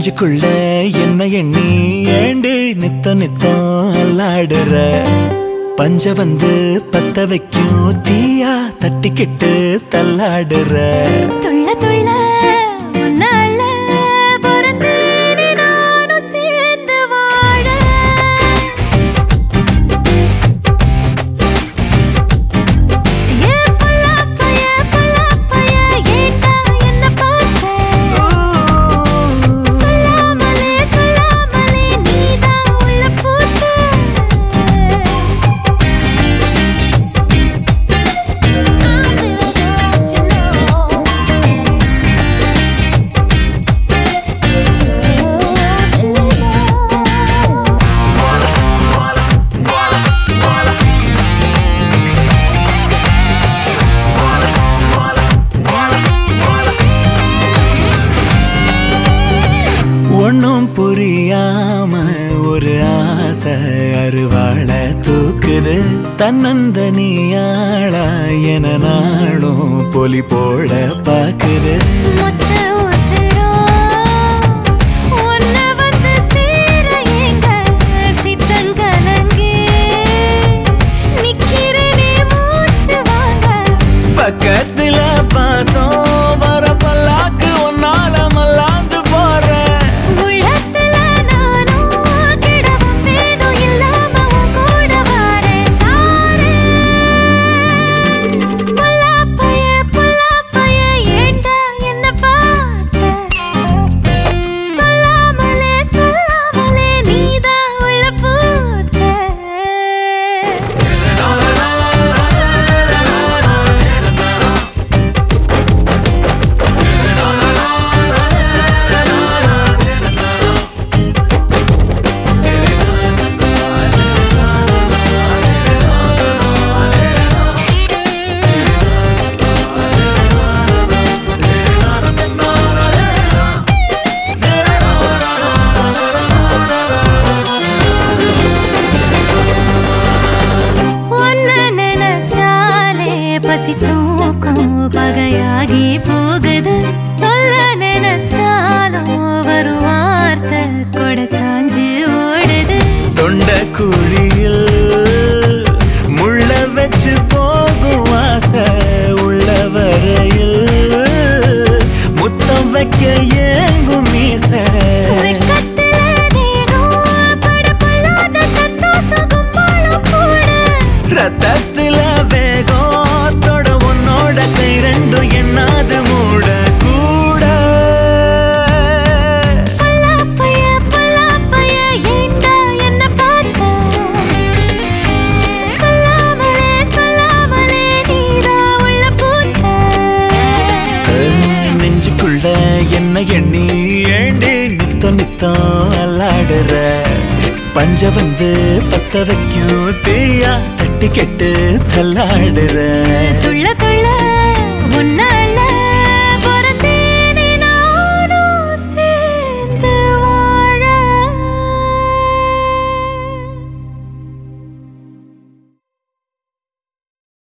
நெஞ்சுக்குள்ள என்ன எண்ணி ஏண்டு நித்த நித்தம் அல்லாடுற பஞ்ச வந்து பத்த வைக்கும் தீயா தட்டிக்கிட்டு தள்ளாடுற துள்ள துள்ள உன்னால பொறந்தேனே நானும் சேர்ந்து வாழ ஏ புல்லாப்பைய புல்லாப்பைய ஏண்டா என்ன பார்த்த சொல்லாமலே சொல்லாமலே நீதான் உள்ள பூத்த ஒன்னும் புரியாம ஒரு ஆசை அருவாள தூக்குது தன்னந்தனியாளா என நாளும் பொலி போட பாக்குது மொத்த உசிரும் உன்ன வந்து சேர எங்க சித்தங்கலங்கி நிக்கிறேனே மூச்சு வாங்க பக்கத்துல பாசம் வர பல்லாக்கு ஒன்னால மல்லாந்து போறேன் உள்ளத்துல நானும் கிடவும் பேதும் இல்லாம உன் கூட வரேன் தாரேன் புல்லாப்பைய புல்லாப்பைய ஏண்டா என்ன பார்த்த சொல்லாமலே சொல்லாமலே நீதான் உள்ள பூத்த உன்னை நினைச்சாலே பசி தூக்கம் பகையாகி போகுது சொல்ல நினைச்சாலும் ஒரு வார்த்தை கொட சாஞ்சு ஓடுது தொண்ட குழியில் முள்ள வச்சு போகும் ஆசை உள்ள வரையில் முத்தம் வைக்க ஏங்கும் மீசை வெட்கத்துல தேகம் படபடாத சந்தோஷம் கும்பலும் கூட ரத்தத்துல வேகம் தொட உன்னோட கை ரெண்டும் என்னாது மூட கூட பல்லாப்பைய பல்லாப்பைய ஏண்டா என்ன பார்த்த சொல்லாமலே சொல்லாமலே நீதான் உள்ள பூத்த நெஞ்சுக்குள்ள என்ன எண்ணி ஏண்டி நித்தம் நித்தம் அல்லாடுற பஞ்ச வந்து பத்த வைக்கும் தீயா தட்டி கெட்டு தள்ளாடுற துள்ள துள்ள